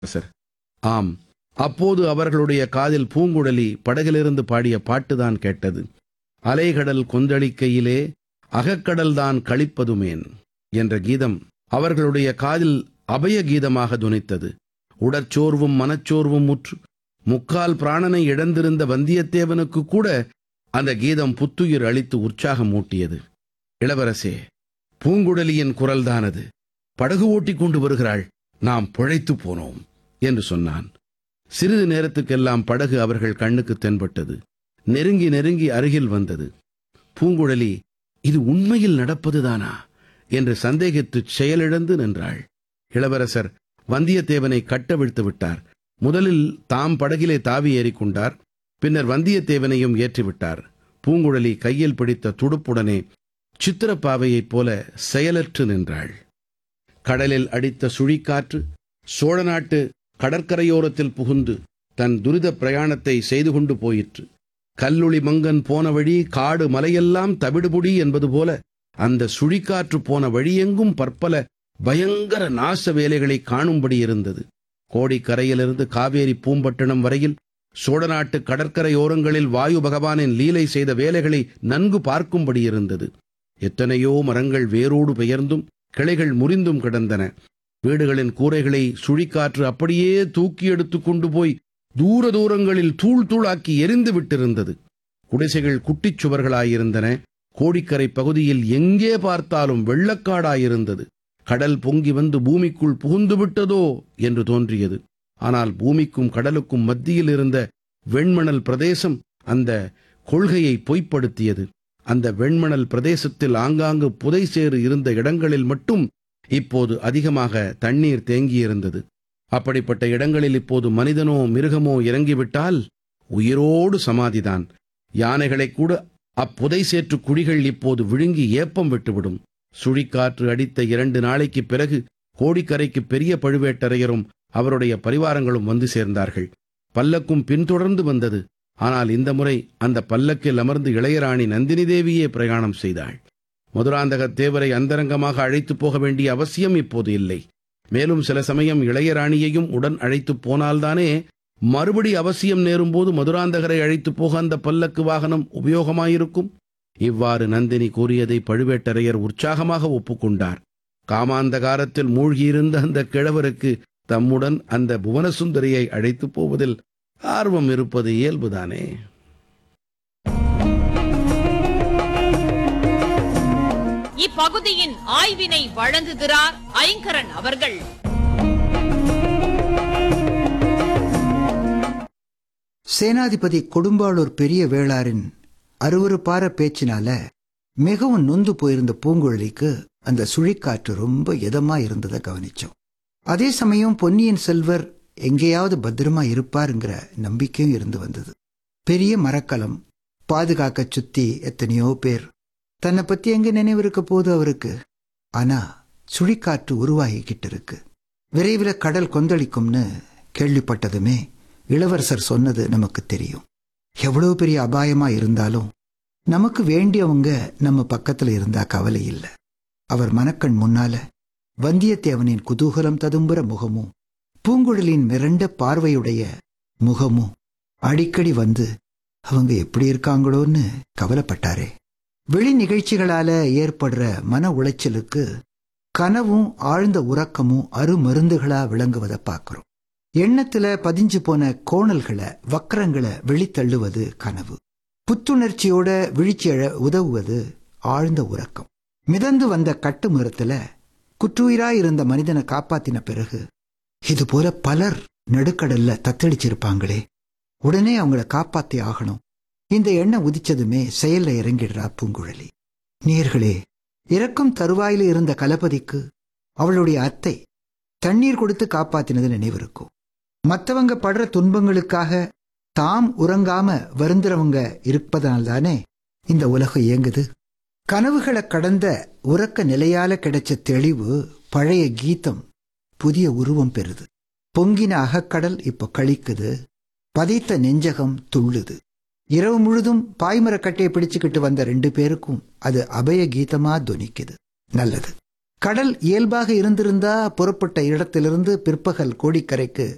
sir ஆம் அப்போது அவர்களுடைய காதில் பூங்குழலி படகிலிருந்து பாடிய பாட்டுதான் கேட்டது அலைகடல் கொந்தளிக்கையிலே அகக்கடல்தான் களிப்பதுமேன் என்ற கீதம் அவர்களுடைய காதில் அபய கீதமாக துனித்தது உடற்சோர்வும் மனச்சோர்வும் முற்று முக்கால் பிராணனை இழந்திருந்த வந்தியத்தேவனுக்கு கூட அந்த கீதம் புத்துயிர் அளித்து உற்சாகம் ஊட்டியது இளவரசே பூங்குழலியின் குரல்தான் அது படகு ஓட்டிக் கொண்டு வருகிறாள் நாம் பிழைத்துப் போனோம் என்று சொன்னான் சிறிது நேரத்துக்கெல்லாம் படகு அவர்கள் கண்ணுக்கு தென்பட்டது நெருங்கி நெருங்கி அருகில் வந்தது பூங்குழலி இது உண்மையில் நடப்பதுதானா என்று சந்தேகித்துச் செயலிழந்து நின்றாள் இளவரசர் வந்தியத்தேவனை கட்டவிழ்த்து விட்டார் முதலில் தாம் படகிலே தாவி ஏறிக்கொண்டார் பின்னர் வந்தியத்தேவனையும் ஏற்றிவிட்டார் பூங்குழலி கையில் பிடித்த துடுப்புடனே சித்திரப்பாவையைப் போல செயலற்று நின்றாள் கடலில் அடித்த சுழிக்காற்று சோழ நாட்டு கடற்கரையோரத்தில் புகுந்து தன் துரித பிரயாணத்தை செய்து கொண்டு போயிற்று கல்லுளி மங்கன் போன வழி காடு மலையெல்லாம் தவிடுபுடி என்பது போல அந்த சுழிக்காற்று போன வழியெங்கும் பற்பல பயங்கர நாச வேலைகளை காணும்படி இருந்தது கோடிக்கரையிலிருந்து காவேரி பூம்பட்டினம் வரையில் சோழ நாட்டு கடற்கரையோரங்களில் வாயு பகவானின் லீலை செய்த வேலைகளை நன்கு பார்க்கும்படி இருந்தது எத்தனையோ மரங்கள் வேரோடு பெயர்ந்தும் கிளைகள் முறிந்தும் கிடந்தன வீடுகளின் கூரைகளை சுழிக்காற்று அப்படியே தூக்கி எடுத்துக் கொண்டு போய் தூர தூரங்களில் தூள் தூளாக்கி எரிந்து விட்டிருந்தது குடிசைகள் குட்டிச் சுவர்களாயிருந்தன கோடிக்கரை பகுதியில் எங்கே பார்த்தாலும் வெள்ளக்காடாயிருந்தது கடல் பொங்கி வந்து பூமிக்குள் புகுந்து விட்டதோ என்று தோன்றியது ஆனால் பூமிக்கும் கடலுக்கும் மத்தியில் இருந்த வெண்மணல் பிரதேசம் அந்த கொள்கையை பொய்ப்படுத்தியது அந்த வெண்மணல் பிரதேசத்தில் ஆங்காங்கு புதை சேறு இருந்த இடங்களில் மட்டும் இப்போது அதிகமாக தண்ணீர் தேங்கியிருந்தது அப்படிப்பட்ட இடங்களில் இப்போது மனிதனோ மிருகமோ இறங்கிவிட்டால் உயிரோடு சமாதிதான் யானைகளை கூட அப்புதை சேற்று குழிகள் இப்போது விழுங்கி ஏப்பம் விட்டுவிடும் சுழிக்காற்று அடித்த இரண்டு நாளைக்குப் பிறகு கோடிக்கரைக்கு பெரிய பழுவேட்டரையரும் அவருடைய பரிவாரங்களும் வந்து சேர்ந்தார்கள் பல்லக்கும் பின்தொடர்ந்து வந்தது ஆனால் இந்த முறை அந்த பல்லக்கில் அமர்ந்து இளையராணி நந்தினி தேவியே பிரயாணம் செய்தாள் மதுராந்தக தேவரை அந்தரங்கமாக அழைத்துப் போக வேண்டிய அவசியம் இப்போது இல்லை மேலும் சில சமயம் இளையராணியையும் உடன் அழைத்துப் போனால்தானே மறுபடி அவசியம் நேரும்போது மதுராந்தகரை அழைத்துப் போக அந்த பல்லக்கு வாகனம் உபயோகமாயிருக்கும் இவ்வாறு நந்தினி கூறியதை பழுவேட்டரையர் உற்சாகமாக ஒப்புக்கொண்டார் காமாந்தகாரத்தில் மூழ்கியிருந்த அந்த கிழவருக்கு தம்முடன் அந்த புவனசுந்தரியை அழைத்துப் போவதில் ஆர்வம் இருப்பது இயல்புதானே இப்பகுதியின் ஆய்வினை வழங்குகிறார் ஐங்கரன் அவர்கள் சேனாதிபதி கொடும்பாளூர் பெரிய வேளாரின் அருவருப்பார பேச்சினால மிகவும் நொந்து போயிருந்த பூங்குழலிக்கு அந்த சுழிக்காற்று ரொம்ப இதமா இருந்ததை கவனிச்சோம் அதே சமயம் பொன்னியின் செல்வர் எங்கேயாவது பத்திரமா இருப்பாருங்கிற நம்பிக்கையும் இருந்து வந்தது பெரிய மரக்கலம் பாதுகாக்க சுத்தி எத்தனையோ பேர் தன்னை பத்தி எங்க நினைவு இருக்க போது அவருக்கு ஆனா சுழிக்காற்று உருவாகிக்கிட்டு இருக்கு விரைவில் கடல் கொந்தளிக்கும்னு கேள்விப்பட்டதுமே இளவரசர் சொன்னது நமக்கு தெரியும் எவ்வளவு பெரிய அபாயமா இருந்தாலும் நமக்கு வேண்டியவங்க நம்ம பக்கத்துல இருந்தா கவலை இல்லை அவர் மனக்கண் முன்னால வந்தியத்தேவனின் குதூகலம் ததும்புற முகமும் பூங்குழலின் மிரண்ட பார்வையுடைய முகமும் அடிக்கடி வந்து அவங்க எப்படி இருக்காங்களோன்னு கவலைப்பட்டாரே வெளி நிகழ்ச்சிகளால ஏற்படுற மன உளைச்சலுக்கு கனவும் ஆழ்ந்த உறக்கமும் அருமருந்துகளா விளங்குவதை பார்க்கிறோம் எண்ணத்துல பதிஞ்சு போன கோணல்களை வக்கரங்களை வெளித்தள்ளுவது கனவு புத்துணர்ச்சியோட விழிச்செழ உதவுவது ஆழ்ந்த உறக்கம் மிதந்து வந்த கட்டு மரத்துல குற்றுயிராய் இருந்த மனிதனை காப்பாத்தின பிறகு இது போல பலர் நடுக்கடல்ல தத்தளிச்சிருப்பாங்களே உடனே அவங்கள காப்பாத்தி ஆகணும் இந்த எண்ணம் உதிச்சதுமே செயல்ல இறங்கிடுறா பூங்குழலி நீர்களே இறக்கும் தருவாயில இருந்த கலபதிக்கு அவளுடைய அத்தை தண்ணீர் கொடுத்து காப்பாத்தினது நினைவிருக்கும் மத்தவங்க படுற துன்பங்களுக்காக தாம் உறங்காம வருந்துறவங்க இருப்பதனால்தானே இந்த உலகம் இயங்குது கனவுகளை கடந்த உறக்க நிலையால கிடைச்ச தெளிவு பழைய கீதம் புதிய உருவம் பெறுது பொங்கின அகக்கடல் இப்ப கழிக்குது பதைத்த நெஞ்சகம் துள்ளுது இரவு முழுதும் பாய்மரக்கட்டையை பிடிச்சுக்கிட்டு வந்த ரெண்டு பேருக்கும் அது அபய கீதமா துணிக்குது நல்லது கடல் இயல்பாக இருந்திருந்தா புறப்பட்ட இடத்திலிருந்து பிற்பகல் கோடிக்கரைக்கு